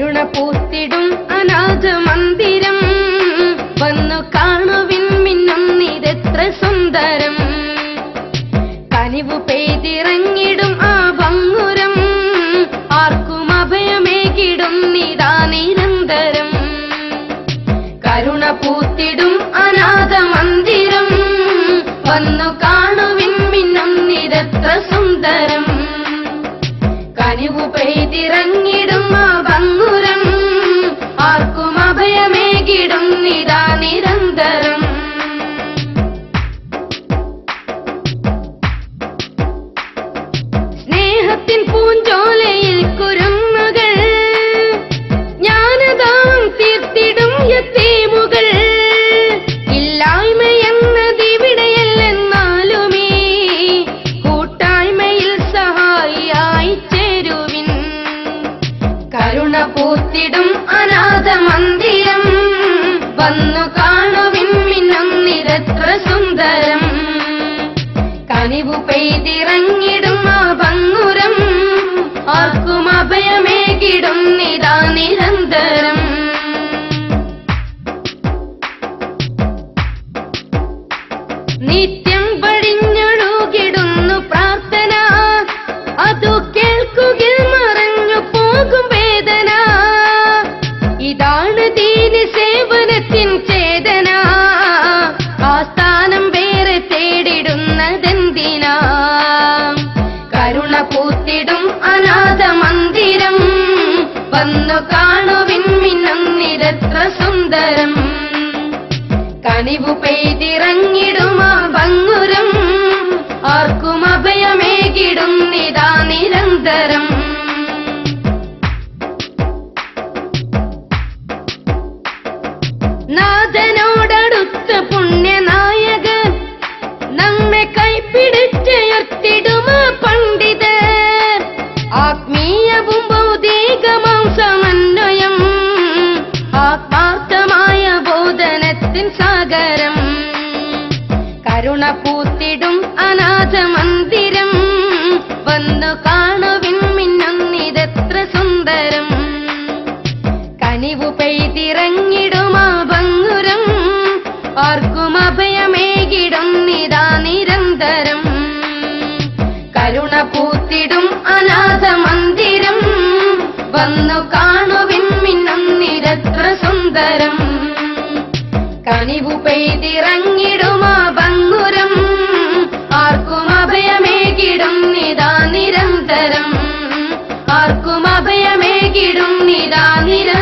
കരുണ പൂത്തിടും അനാഥ മന്ദിരം വന്നു കാണുവിൻ മിന്നും നിരെത്ര സുന്ദരം കനിവു പെയ്തിറങ്ങിടും ആ ഭംഗുരം ആർക്കും അഭയമേകിടും നിതാ നിരന്തരം കരുണ പൂത്തിടും അനാഥ മന്ദിരം വന്നു കാണുവിൻ മിന്നും നിരത്ര സുന്ദരം കനിവു പെയ്തിറങ്ങിടും ആ ഭംഗുരം ആർക്കും അഭയമേകിടും നിതാ നിരന്തരം സ്നേഹത്തിൻ പൂഞ്ചോലയിൽ കുരുന്നുകൾ ജ്ഞാനദാം തീർത്തിടും യത്തീമുകൾ ഇല്ലായ്മ എന്നതിവിടെയല്ലെന്നാലുമേ കൂട്ടായ്മയിൽ സഹായിയായി ചേരുവിൻ കരുണ പൂത്തിടും അനാഥ മന്ദിരം വന്നു കാണുവിൻ മിന്നും നിരത്ര സുന്ദരം കനിവു പെയ്തിറങ്ങിടും ആ ഭംഗുരം ആർക്കും അഭയമേകിടും നിതാ നിരന്തരം നിത്യം പടിഞ്ഞൊഴുകിടുന്നു പ്രാർത്ഥന അതു കേൾക്കുകിൽ മറഞ്ഞു പോകും വേദന ഇതാണ് ദീനി സേവനത്തിൻ ചേതന ആ സ്ഥാനം വേറെ തേടിടുന്നതെന്തിനാ കരുണ പൂത്തിടും അനാഥ മന്ദിരം വന്നു കാണുവിൻ മിന്നും നിരത്ര സുന്ദരം കനിവു പെയ്തിറങ്ങിടും ആ ഭംഗുരം ആർക്കും അഭയമേകിടും നിതാ നിരന്തരം നാഥനോടടുത്ത പുണ്യനായകൻ നമ്മെ കൈപ്പിടിച്ചുയർത്തിടും ആ പണ്ഡിതർ ആത്മീയവും ഭൗതികമാം സമന്വയം ആത്മാർത്ഥമായ ബോധനത്തിൻ സാഗരം കരുണ പൂത്തിടും അനാഥ മന്ദിരം വന്നു കാണുവിൻ മിന്നുന്നിതെത്ര സുന്ദരം കനിവു പെയ്തിറങ്ങിടും ആ ഭംഗുരം ആർക്കും അഭയമേകിടും നിതാ നിരന്തരം കരുണ പൂത്തിടും അനാഥ മന്ദിരം വന്നു കാണുവിൻ മിന്നും നിരത്ര സുന്ദരം കനിവു പെയ്തിറങ്ങിടും ആ ഭംഗുരം ആർക്കും അഭയമേകിടും നിതാ നിരന്തരം ആർക്കും അഭയമേകിടും നിതാ നിരന്തരം